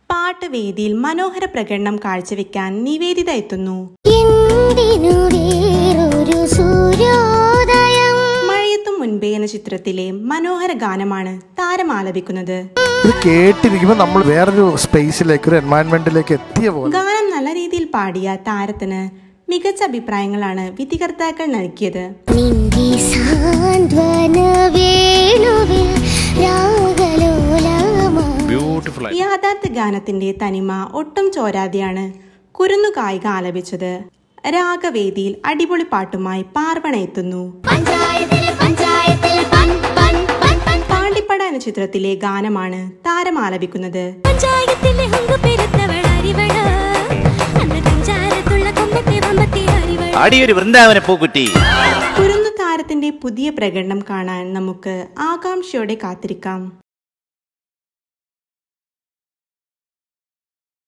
പാട്ട് വേദിയിൽ മനോഹര പ്രകടനം കാഴ്ചവെക്കാൻ നിവേദിത എത്തുന്നു എന്തിനു വേറൊരു സൂര്യോദയം മഴയത്തും മുൻപേ എന്ന ചിത്രത്തിലെ മനോഹര ഗാനമാണ് താരം ആലപിക്കുന്നത് ഇത് കേട്ടിരിക്കുമ്പോൾ നമ്മൾ വേറൊരു സ്പേസിലേക്ക് ഒരു എൻവയൺമെന്റിലേക്ക് എത്തിയ പോലെ ഗാനം നല്ല രീതിയിൽ പാടിയ താരത്തിന് മികച്ച അഭിപ്രായങ്ങളാണ് വിധികർത്താക്കൾ നൽകിയത് നിന്റെ സാന്ത്വന വേണുവിൽ രാഗലോലമാ ബ്യൂട്ടിഫുൾ ആയി യാഥാർത്ഥ്യ ഗാനത്തിന്റെ തനിമ ഒട്ടും ചോരാതെയാണ് കുരുന്നു കായിക ആലപിച്ചത് രാഗവേദിയിൽ അടിപൊളി പാട്ടുമായി പാർവണ എത്തുന്നു പഞ്ചായത്തിൽ പഞ്ചായത്തിൽ പൻ പൻ പൻ പൻ പാണ്ടിപ്പട എന്ന ചിത്രത്തിലെ ഗാനമാണ് താരം ആലപിക്കുന്നത് പഞ്ചായത്തിലെ ഹുങ്കു പെരുത്തവൾ അരിവള അന്ന് പഞ്ചായത്തുള്ള കൊമ്പത്തെ വമ്പത്തെ അരിവള അടിയൊരു വൃന്ദാവന പൂക്കുറ്റി കുരുന്നു താരത്തിന്റെ പുതിയ പ്രകടനം കാണാൻ നമുക്ക് ആകാംക്ഷയോടെ കാത്തിരിക്കാം